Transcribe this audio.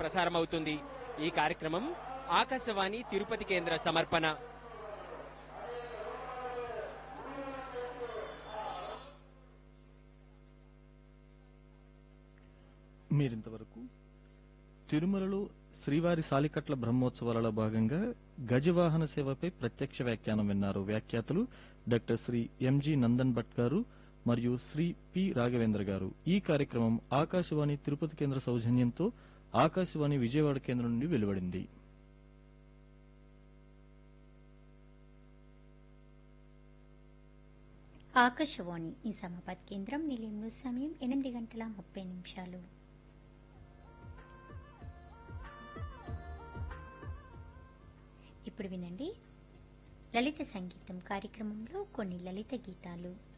ప్రసారమవుతుంది ఈ కార్యక్రమం ఆకాశవాణి తిరుపతి కేంద్ర సమర్పణ మీరింతవరకు తిరుమలలో శ్రీవారి సాలికట్ల బ్రహ్మోత్సవాలలో భాగంగా గజవాహన సేవపై ప్రత్యక్ష వ్యాఖ్యానం విన్నారు వ్యాఖ్యాతలు డాక్టర్ శ్రీ ఎంజి నందన్ భట్ గారు మరియు శ్రీ పి రాఘవేంద్ర గారు ఈ కార్యక్రమం ఆకాశవాణి తిరుపతి కేంద్ర సౌజన్యంతో ఆకాశవాణి విజయవాడ కేంద్రం నుండి వెలువడింది ఆకాశవాణి నిజామాబాద్ కేంద్రం నిలయంలో సమయం ఎనిమిది గంటల ముప్పై నిమిషాలు ఇప్పుడు వినండి లలిత సంగీతం కార్యక్రమంలో కొన్ని లలిత గీతాలు